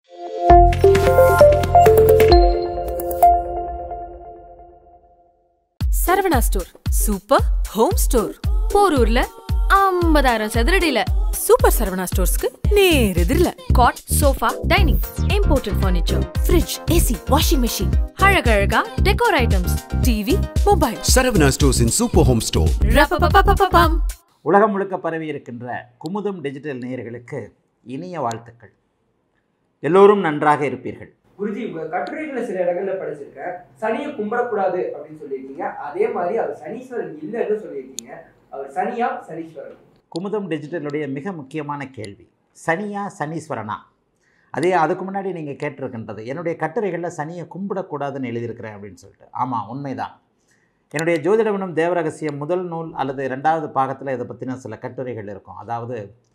Saravana store super home store போரூர்ல ஐம்பதாயிரம் சதுரடியில சூப்பர் சரவணா ஸ்டோர்ஸ்க்கு நேர் எதிரில cot sofa dining imported furniture fridge AC washing machine அழகழகா decor items TV mobile Saravana Stores in Super Home Store. ரப்பப்பப்பப்பப்பம் உலகம் முழுக்க பரவி இருக்கின்ற குமுதம் டிஜிட்டல் நேயர்களுக்கு இனிய வாழ்த்துக்கள் எல்லோரும் நன்றாக இருப்பீர்கள் குருஜி உங்க கட்டுரைகளை சில இடங்கள்ல படிச்சிருக்கேன் சனியை கும்பிடக்கூடாது அப்படின்னு சொல்லியிருக்கீங்க அதே மாதிரி அவர் சனீஸ்வரன் இல்லைன்னு சொல்லியிருக்கீங்க அவர் சனியா சனீஸ்வரன் குமுதம் டிஜிட்டலுடைய மிக முக்கியமான கேள்வி சனியா சனீஸ்வரனா அதே அதுக்கு முன்னாடி நீங்கள் கேட்டிருக்கின்றது என்னுடைய கட்டுரைகளில் சனியை கும்பிடக்கூடாதுன்னு எழுதியிருக்கிறேன் அப்படின்னு சொல்லிட்டு ஆமாம் உண்மைதான் என்னுடைய ஜோதிடவனும் தேவரகசியம் முதல் நூல் அல்லது ரெண்டாவது பாகத்தில் இதை பற்றின சில கட்டுரைகள் இருக்கும் அதாவது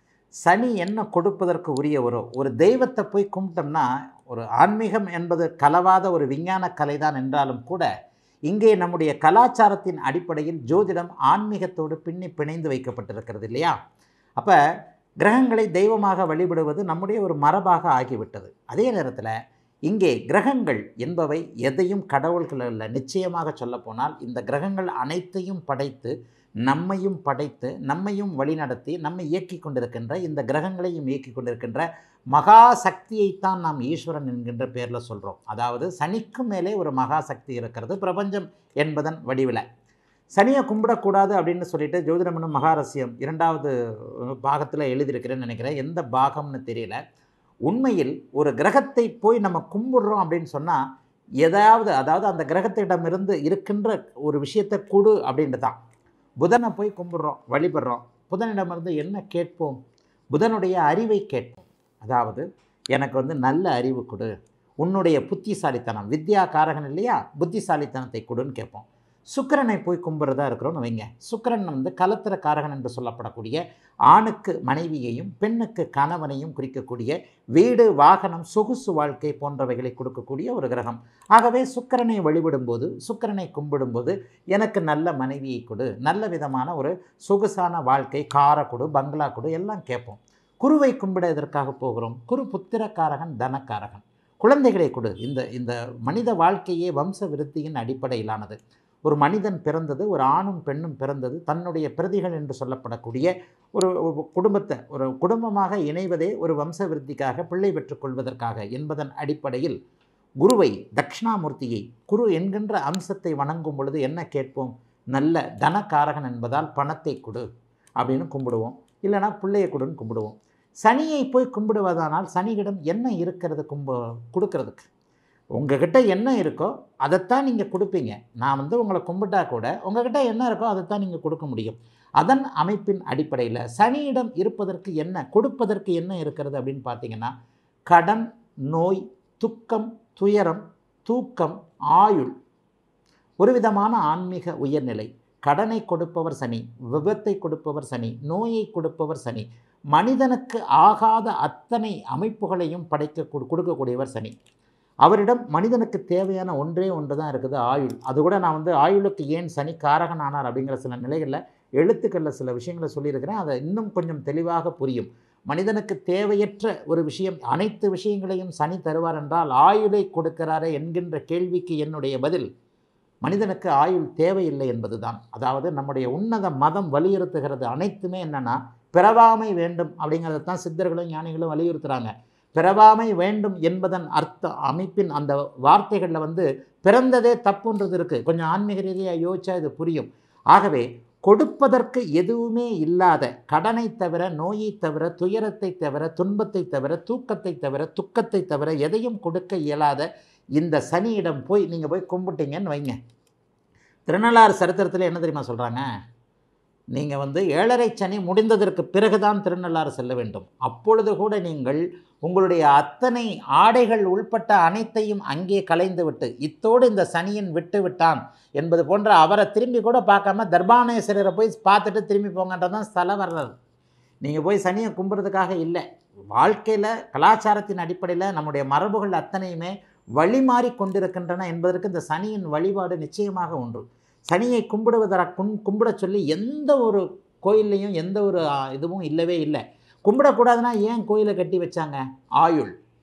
சனி என்ன கொடுப்பதற்கு உரிய ஒரு ஒரு தெய்வத்தை போய் கும்பிட்டோம்னா ஒரு ஆன்மீகம் என்பது கலவாத ஒரு விஞ்ஞான கலைதான் என்றாலும் கூட இங்கே நம்முடைய கலாச்சாரத்தின் அடிப்படையில் ஜோதிடம் ஆன்மீகத்தோடு பின்னி பிணைந்து வைக்கப்பட்டிருக்கிறது இல்லையா அப்போ கிரகங்களை தெய்வமாக வழிபடுவது நம்முடைய ஒரு மரபாக ஆகிவிட்டது அதே நேரத்தில் இங்கே கிரகங்கள் என்பவை எதையும் கடவுள்கள் அல்ல நிச்சயமாக சொல்லப்போனால் இந்த கிரகங்கள் அனைத்தையும் படைத்து நம்மையும் படைத்து நம்மையும் வழிநடத்தி நம்மை இயக்கி கொண்டிருக்கின்ற இந்த கிரகங்களையும் இயக்கி கொண்டிருக்கின்ற மகா சக்தியைத்தான் நாம் ஈஸ்வரன் என்கின்ற பேரில் சொல்கிறோம் அதாவது சனிக்கு மேலே ஒரு மகா சக்தி இருக்கிறது பிரபஞ்சம் என்பதன் வடிவில் சனியை கும்பிடக்கூடாது அப்படின்னு சொல்லிட்டு ஜோதிடமனும் மகாரஸ்யம் இரண்டாவது பாகத்தில் எழுதியிருக்கிறேன்னு நினைக்கிறேன் எந்த பாகம்னு தெரியல உண்மையில் ஒரு கிரகத்தை போய் நம்ம கும்பிடுறோம் அப்படின்னு சொன்னால் எதாவது அதாவது அந்த கிரகத்திடமிருந்து இருக்கின்ற ஒரு விஷயத்தை கொடு அப்படின்ட்டு தான் புதனை போய் கும்பிடுறோம் வழிபடுறோம் புதனிடமிருந்து என்ன கேட்போம் புதனுடைய அறிவை கேட்போம் அதாவது எனக்கு வந்து நல்ல அறிவு கொடு உன்னுடைய புத்திசாலித்தனம் வித்யா காரகன் இல்லையா புத்திசாலித்தனத்தை கொடுன்னு கேட்போம் சுக்கிரனை போய் கும்பிட்றதா இருக்கிறோன்னு வைங்க சுக்கிரன் வந்து கலத்திர காரகன் என்று சொல்லப்படக்கூடிய ஆணுக்கு மனைவியையும் பெண்ணுக்கு கணவனையும் குறிக்கக்கூடிய வீடு வாகனம் சொகுசு வாழ்க்கை போன்றவைகளை கொடுக்கக்கூடிய ஒரு கிரகம் ஆகவே சுக்கிரனை வழிபடும்போது சுக்கிரனை கும்பிடும்போது எனக்கு நல்ல மனைவியை கொடு நல்ல விதமான ஒரு சொகுசான வாழ்க்கை காரை கொடு பங்களா கொடு எல்லாம் கேட்போம் குருவை கும்பிட எதற்காக போகிறோம் குரு புத்திரக்காரகன் தனக்காரகன் குழந்தைகளை கொடு இந்த இந்த மனித வாழ்க்கையே வம்ச விருத்தியின் அடிப்படையிலானது ஒரு மனிதன் பிறந்தது ஒரு ஆணும் பெண்ணும் பிறந்தது தன்னுடைய பிரதிகள் என்று சொல்லப்படக்கூடிய ஒரு ஒரு குடும்பத்தை ஒரு குடும்பமாக இணைவதே ஒரு வம்ச விருத்திக்காக பிள்ளை பெற்றுக்கொள்வதற்காக என்பதன் அடிப்படையில் குருவை தட்சிணாமூர்த்தியை குரு என்கின்ற அம்சத்தை வணங்கும் பொழுது என்ன கேட்போம் நல்ல தனக்காரகன் என்பதால் பணத்தை கொடு அப்படின்னு கும்பிடுவோம் இல்லைனா பிள்ளையை கொடுன்னு கும்பிடுவோம் சனியை போய் கும்பிடுவதானால் சனியிடம் என்ன இருக்கிறது கும்ப கொடுக்கறதுக்கு உங்ககிட்ட என்ன இருக்கோ அதைத்தான் நீங்கள் கொடுப்பீங்க நான் வந்து உங்களை கும்பிட்டா கூட உங்ககிட்ட என்ன இருக்கோ அதைத்தான் நீங்கள் கொடுக்க முடியும் அதன் அமைப்பின் அடிப்படையில் சனியிடம் இருப்பதற்கு என்ன கொடுப்பதற்கு என்ன இருக்கிறது அப்படின்னு பார்த்தீங்கன்னா கடன் நோய் துக்கம் துயரம் தூக்கம் ஆயுள் ஒரு விதமான ஆன்மீக உயர்நிலை கடனை கொடுப்பவர் சனி விபத்தை கொடுப்பவர் சனி நோயை கொடுப்பவர் சனி மனிதனுக்கு ஆகாத அத்தனை அமைப்புகளையும் படைக்க கொடு- கொடுக்கக்கூடியவர் சனி அவரிடம் மனிதனுக்கு தேவையான ஒன்றே ஒன்று தான் இருக்குது ஆயுள் அது கூட நான் வந்து ஆயுளுக்கு ஏன் சனி காரகன் ஆனார் அப்படிங்கிற சில நிலைகளில் எழுத்துக்களில் சில விஷயங்களை சொல்லியிருக்கிறேன் அதை இன்னும் கொஞ்சம் தெளிவாக புரியும் மனிதனுக்கு தேவையற்ற ஒரு விஷயம் அனைத்து விஷயங்களையும் சனி தருவார் என்றால் ஆயுளை கொடுக்கிறாரே என்கின்ற கேள்விக்கு என்னுடைய பதில் மனிதனுக்கு ஆயுள் தேவையில்லை என்பதுதான் அதாவது நம்முடைய உன்னத மதம் வலியுறுத்துகிறது அனைத்துமே என்னன்னா பிறவாமை வேண்டும் அப்படிங்கிறத தான் சித்தர்களும் ஞானிகளும் வலியுறுத்துகிறாங்க பிறவாமை வேண்டும் என்பதன் அர்த்த அமைப்பின் அந்த வார்த்தைகளில் வந்து பிறந்ததே தப்புன்றது இருக்குது கொஞ்சம் ஆன்மீக ரீதியாக யோசிச்சா இது புரியும் ஆகவே கொடுப்பதற்கு எதுவுமே இல்லாத கடனை தவிர நோயை தவிர துயரத்தை தவிர துன்பத்தை தவிர தூக்கத்தை தவிர துக்கத்தை தவிர எதையும் கொடுக்க இயலாத இந்த சனியிடம் போய் நீங்கள் போய் கும்பிட்டீங்கன்னு வைங்க திருநள்ளாறு சரித்திரத்தில் என்ன தெரியுமா சொல்கிறாங்க நீங்கள் வந்து ஏழரை சனி முடிந்ததற்கு பிறகுதான் திருநள்ளாறு செல்ல வேண்டும் அப்பொழுது கூட நீங்கள் உங்களுடைய அத்தனை ஆடைகள் உள்பட்ட அனைத்தையும் அங்கே கலைந்து விட்டு இத்தோடு இந்த சனியன் விட்டு விட்டான் என்பது போன்ற அவரை திரும்பி கூட பார்க்காம தர்பானேஸ்வரரை போய் பார்த்துட்டு திரும்பி போங்கன்றதான் ஸ்தல வர்றது நீங்கள் போய் சனியை கும்புறதுக்காக இல்லை வாழ்க்கையில் கலாச்சாரத்தின் அடிப்படையில் நம்முடைய மரபுகள் அத்தனையுமே வழிமாறி கொண்டிருக்கின்றன என்பதற்கு இந்த சனியின் வழிபாடு நிச்சயமாக ஒன்று சனியை கும்பிடுவதற்கு கும் கும்பிடச் சொல்லி எந்த ஒரு கோயில்லையும் எந்த ஒரு ஆ, இதுவும் இல்லவே இல்லை கும்பிடக்கூடாதுன்னா ஏன் கோயிலை கட்டி வச்சாங்க ஆயுள்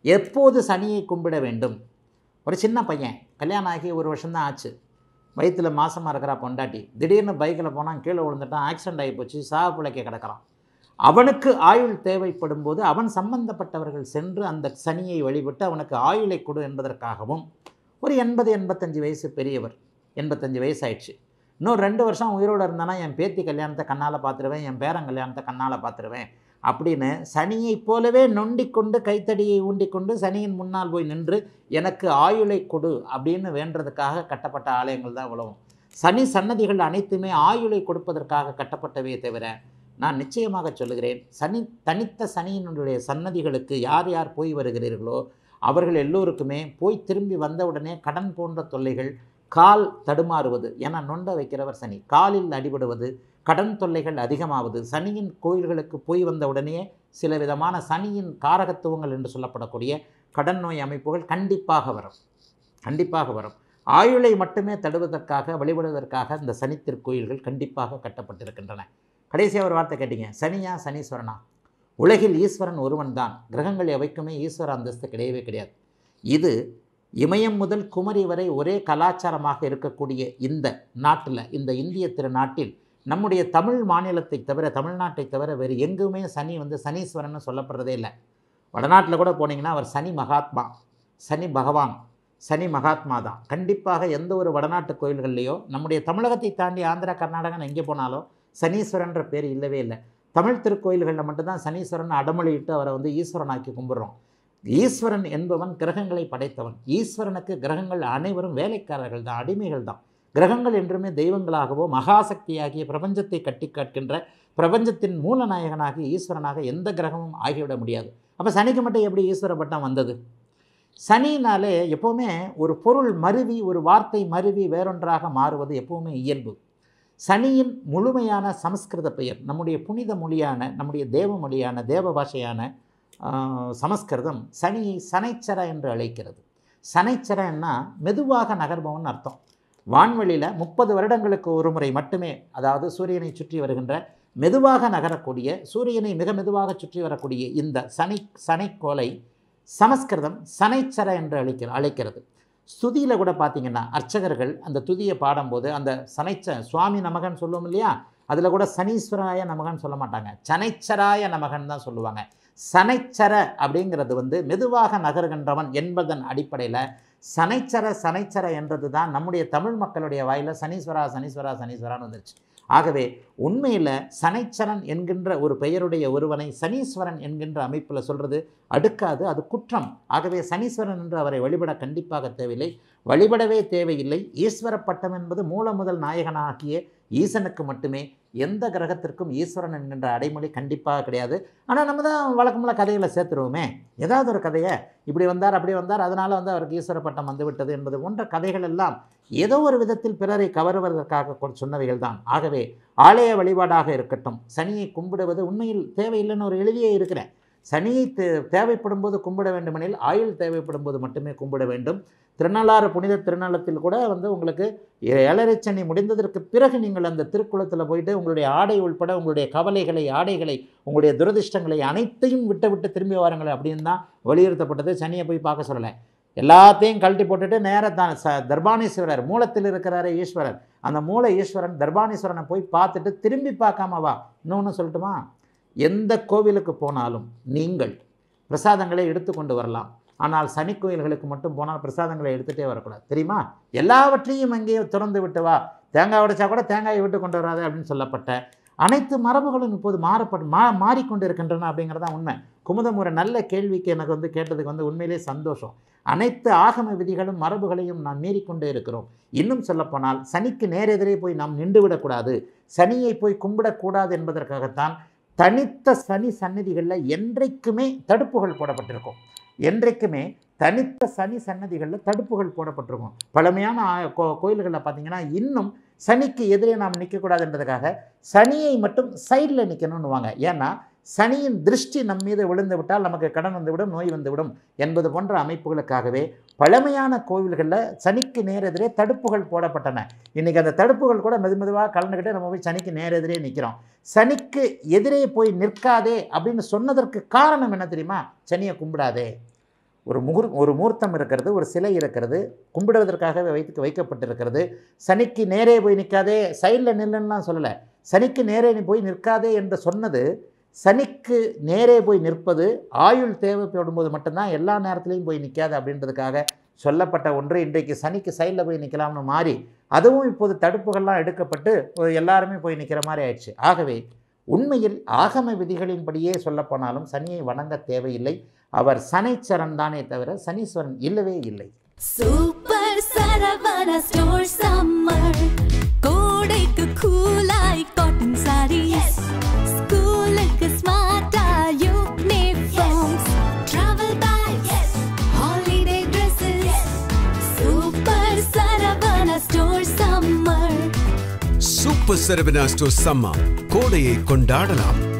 எப்போது சனியை கும்பிட வேண்டும் ஒரு சின்ன பையன் கல்யாணம் ஆகி ஒரு வருஷம்தான் ஆச்சு வயிற்றில் மாசமாக இருக்கிறா பொண்டாட்டி திடீர்னு பைக்கில் போனால் கீழே விழுந்துட்டான் ஆக்சிடென்ட் ஆகி போச்சு சாக பிழைக்க கிடக்கிறான் அவனுக்கு ஆயுள் தேவைப்படும் போது அவன் சம்பந்தப்பட்டவர்கள் சென்று அந்த சனியை வழிபட்டு அவனுக்கு ஆயுளை கொடு என்பதற்காகவும் ஒரு எண்பது எண்பத்தஞ்சு வயசு பெரியவர் எண்பத்தஞ்சு வயசு ஆயிடுச்சு இன்னும் ரெண்டு வருஷம் உயிரோடு இருந்தானா என் பேத்தி கல்யாணத்தை கண்ணால் பார்த்துருவேன் என் பேரன் கல்யாணத்தை கண்ணால் பார்த்துருவேன் அப்படின்னு சனியைப் போலவே நொண்டிக்கொண்டு கைத்தடியை ஊண்டிக்கொண்டு சனியின் முன்னால் போய் நின்று எனக்கு ஆயுளை கொடு அப்படின்னு வேண்டுறதுக்காக கட்டப்பட்ட ஆலயங்கள் தான் உலகம் சனி சன்னதிகள் அனைத்துமே ஆயுளை கொடுப்பதற்காக கட்டப்பட்டவே தவிர நான் நிச்சயமாக சொல்லுகிறேன் சனி தனித்த சனியினுடைய சன்னதிகளுக்கு யார் யார் போய் வருகிறீர்களோ அவர்கள் எல்லோருக்குமே போய் திரும்பி வந்தவுடனே கடன் போன்ற தொல்லைகள் கால் தடுமாறுவது ஏன்னா நொண்ட வைக்கிறவர் சனி காலில் அடிபடுவது கடன் தொல்லைகள் அதிகமாவது சனியின் கோயில்களுக்கு போய் வந்த உடனே சில விதமான சனியின் காரகத்துவங்கள் என்று சொல்லப்படக்கூடிய கடன் நோய் அமைப்புகள் கண்டிப்பாக வரும் கண்டிப்பாக வரும் ஆயுளை மட்டுமே தடுவதற்காக வழிபடுவதற்காக இந்த சனி திருக்கோயில்கள் கண்டிப்பாக கட்டப்பட்டிருக்கின்றன கடைசியாக ஒரு வார்த்தை கேட்டீங்க சனியா சனீஸ்வரனா உலகில் ஈஸ்வரன் ஒருவன் தான் கிரகங்கள் எவைக்குமே ஈஸ்வர அந்தஸ்து கிடையவே கிடையாது இது இமயம் முதல் குமரி வரை ஒரே கலாச்சாரமாக இருக்கக்கூடிய இந்த நாட்டில் இந்த இந்திய திருநாட்டில் நம்முடைய தமிழ் மாநிலத்தை தவிர தமிழ்நாட்டை தவிர வேறு எங்குமே சனி வந்து சனீஸ்வரன் சொல்லப்படுறதே இல்லை வடநாட்டில் கூட போனீங்கன்னா அவர் சனி மகாத்மா சனி பகவான் சனி மகாத்மா தான் கண்டிப்பாக எந்த ஒரு வடநாட்டு கோயில்கள்லையோ நம்முடைய தமிழகத்தை தாண்டி ஆந்திரா கர்நாடகன் எங்கே போனாலும் சனீஸ்வரன்ற பேர் இல்லவே இல்லை தமிழ் திருக்கோயில்களில் மட்டும்தான் சனீஸ்வரன் அடமொழியிட்டு அவரை வந்து ஈஸ்வரனாக்கி கும்பிட்றோம் ஈஸ்வரன் என்பவன் கிரகங்களை படைத்தவன் ஈஸ்வரனுக்கு கிரகங்கள் அனைவரும் வேலைக்காரர்கள் தான் அடிமைகள் தான் கிரகங்கள் என்றுமே தெய்வங்களாகவோ மகாசக்தியாகிய பிரபஞ்சத்தை கட்டி காட்கின்ற பிரபஞ்சத்தின் மூலநாயகனாகி ஈஸ்வரனாக எந்த கிரகமும் ஆகிவிட முடியாது அப்போ சனிக்கு மட்டும் எப்படி ஈஸ்வர பட்டம் வந்தது சனினாலே எப்போவுமே ஒரு பொருள் மருவி ஒரு வார்த்தை மருவி வேறொன்றாக மாறுவது எப்போவுமே இயல்பு சனியின் முழுமையான சமஸ்கிருத பெயர் நம்முடைய புனித மொழியான நம்முடைய தேவ மொழியான தேவ பாஷையான ஆஹ், சமஸ்கிருதம் சனியை சனைச்சர என்று அழைக்கிறது சனைச்சரன்னா மெதுவாக நகர்பவன் அர்த்தம் வான்வெளியில் முப்பது வருடங்களுக்கு ஒரு முறை மட்டுமே அதாவது சூரியனை சுற்றி வருகின்ற மெதுவாக நகரக்கூடிய சூரியனை மிக மெதுவாக சுற்றி வரக்கூடிய இந்த சனி சனைக்கோலை சமஸ்கிருதம் சனைச்சர என்று அழைக்கிற அழைக்கிறது ஸ்துதியில் கூட பார்த்தீங்கன்னா அர்ச்சகர்கள் அந்த துதியை பாடும்போது அந்த சனைச்ச சுவாமி நமகன் சொல்லுவோம் இல்லையா அதில் கூட சனீஸ்வராய நமகன் சொல்ல மாட்டாங்க சனைச்சராய நமகன் தான் சொல்லுவாங்க சனைச்சர அப்படிங்கிறது வந்து மெதுவாக நகர்கின்றவன் என்பதன் அடிப்படையில் சனைச்சர சனைச்சர என்றது தான் நம்முடைய தமிழ் மக்களுடைய வாயில் சனீஸ்வரா சனீஸ்வரா சனீஸ்வரான்னு வந்துருச்சு ஆகவே உண்மையில் சனைச்சரன் என்கின்ற ஒரு பெயருடைய ஒருவனை சனீஸ்வரன் என்கின்ற அமைப்பில் சொல்கிறது அடுக்காது அது குற்றம் ஆகவே சனீஸ்வரன் என்று அவரை வழிபட கண்டிப்பாக தேவையில்லை வழிபடவே தேவையில்லை ஈஸ்வர பட்டம் என்பது மூல முதல் நாயகனாகிய ஈசனுக்கு மட்டுமே எந்த கிரகத்திற்கும் ஈஸ்வரன் என்கின்ற அடைமொழி கண்டிப்பாக கிடையாது ஆனால் நம்ம தான் வழக்கமுள்ள கதைகளை சேர்த்துருவோமே ஏதாவது ஒரு கதையை இப்படி வந்தார் அப்படி வந்தார் அதனால் வந்து அவருக்கு ஈஸ்வர பட்டம் வந்துவிட்டது என்பது போன்ற கதைகள் எல்லாம் ஏதோ ஒரு விதத்தில் பிறரை கவருவதற்காக கொ- சொன்னவைகள் தான் ஆகவே ஆலய வழிபாடாக இருக்கட்டும் சனியை கும்பிடுவது உண்மையில் தேவையில்லைன்னு ஒரு எழுதியே இருக்கிறேன் சனியை தே தேவைப்படும் போது கும்பிட வேண்டுமெனில் ஆயுள் தேவைப்படும் போது மட்டுமே கும்பிட வேண்டும் திருநள்ளாறு புனித திருநலத்தில் கூட வந்து உங்களுக்கு ஏழரை சனி முடிந்ததற்கு பிறகு நீங்கள் அந்த திருக்குளத்தில் போயிட்டு உங்களுடைய ஆடை உள்பட உங்களுடைய கவலைகளை ஆடைகளை உங்களுடைய துரதிர்ஷ்டங்களை அனைத்தையும் விட்டு விட்டு திரும்பி வாருங்கள் அப்படின்னு தான் வலியுறுத்தப்பட்டது சனியை போய் பார்க்க சொல்லலை எல்லாத்தையும் கழட்டி போட்டுட்டு நேராக தான் ச தர்பானீஸ்வரர் மூலத்தில் இருக்கிறாரே ஈஸ்வரர் அந்த மூல ஈஸ்வரன் தர்பானீஸ்வரனை போய் பார்த்துட்டு திரும்பி பார்க்காம வா இன்னொன்று சொல்லட்டுமா எந்த கோவிலுக்கு போனாலும் நீங்கள் பிரசாதங்களை எடுத்துக்கொண்டு வரலாம் ஆனால் சனி கோயில்களுக்கு மட்டும் போனால் பிரசாதங்களை எடுத்துகிட்டே வரக்கூடாது தெரியுமா எல்லாவற்றையும் அங்கேயே திறந்து விட்டு வா தேங்காய் உடைச்சா கூட தேங்காயை விட்டு கொண்டு வராது அப்படின்னு சொல்லப்பட்ட அனைத்து மரபுகளும் இப்போது மாறப்பட்டு மா மாறிக்கொண்டு இருக்கின்றன அப்படிங்கிறது தான் உண்மை குமுதம் ஒரு நல்ல கேள்விக்கு எனக்கு வந்து கேட்டதுக்கு வந்து உண்மையிலே சந்தோஷம் அனைத்து ஆகம விதிகளும் மரபுகளையும் நாம் மீறிக்கொண்டே இருக்கிறோம் இன்னும் சொல்லப்போனால் சனிக்கு நேரெதிரே போய் நாம் நின்று விடக்கூடாது சனியை போய் கும்பிடக்கூடாது என்பதற்காகத்தான் தனித்த சனி சந்நிதிகளில் என்றைக்குமே தடுப்புகள் போடப்பட்டிருக்கும் என்றைக்குமே தனித்த சனி சன்னதிகளில் தடுப்புகள் போடப்பட்டிருக்கும் பழமையான ஆ- கோ- கோயில்களில் பார்த்தீங்கன்னா இன்னும் சனிக்கு எதிரே நாம் நிற்கக்கூடாது என்பதற்காக சனியை மட்டும் சைடில் நிற்கணும்னுவாங்க ஏன்னா சனியின் திருஷ்டி நம் மீது விழுந்து விட்டால் நமக்கு கடன் வந்துவிடும் நோய் வந்துவிடும் என்பது போன்ற அமைப்புகளுக்காகவே பழமையான கோவில்களில் சனிக்கு நேரெதிரே தடுப்புகள் போடப்பட்டன இன்றைக்கி அந்த தடுப்புகள் கூட மெது மெதுவாக கலந்துக்கிட்டு நம்ம போய் சனிக்கு நேரெதிரே நிற்கிறோம் சனிக்கு எதிரே போய் நிற்காதே அப்படின்னு சொன்னதற்கு காரணம் என்ன தெரியுமா சனியை கும்பிடாதே ஒரு முகூர் ஒரு மூர்த்தம் இருக்கிறது ஒரு சிலை இருக்கிறது கும்பிடுவதற்காகவே வைத்து வைக்கப்பட்டிருக்கிறது சனிக்கு நேரே போய் நிற்காதே சைடில் நில்லுன்னெலாம் சொல்லலை சனிக்கு நேரே நீ போய் நிற்காதே என்று சொன்னது சனிக்கு நேரே போய் நிற்பது ஆயுள் தேவைப்படும் போது மட்டும்தான் எல்லா நேரத்துலையும் போய் நிற்காது அப்படின்றதுக்காக சொல்லப்பட்ட ஒன்று இன்றைக்கு சனிக்கு சைடில் போய் நிற்கலாம்னு மாறி அதுவும் இப்போது தடுப்புகள்லாம் எடுக்கப்பட்டு ஒரு எல்லாருமே போய் நிற்கிற மாதிரி ஆயிடுச்சு ஆகவே உண்மையில் ஆகம விதிகளின்படியே சொல்லப்போனாலும் சனியை வணங்க தேவையில்லை அவர் சனைச்சரன் தானே தவிர சனீஸ்வரன் இல்லவே இல்லை சூப்பர் சரவண ஸ்டோர் சம்மர் கோடைக்கு கூலாய் காட்டன் சாரீஸ் ஸ்கூலுக்கு ஸ்மார்ட்டா uniforms travel bags holiday dresses super Saravana store summer super Saravana store சம்மா கோடையை கொண்டாடலாம்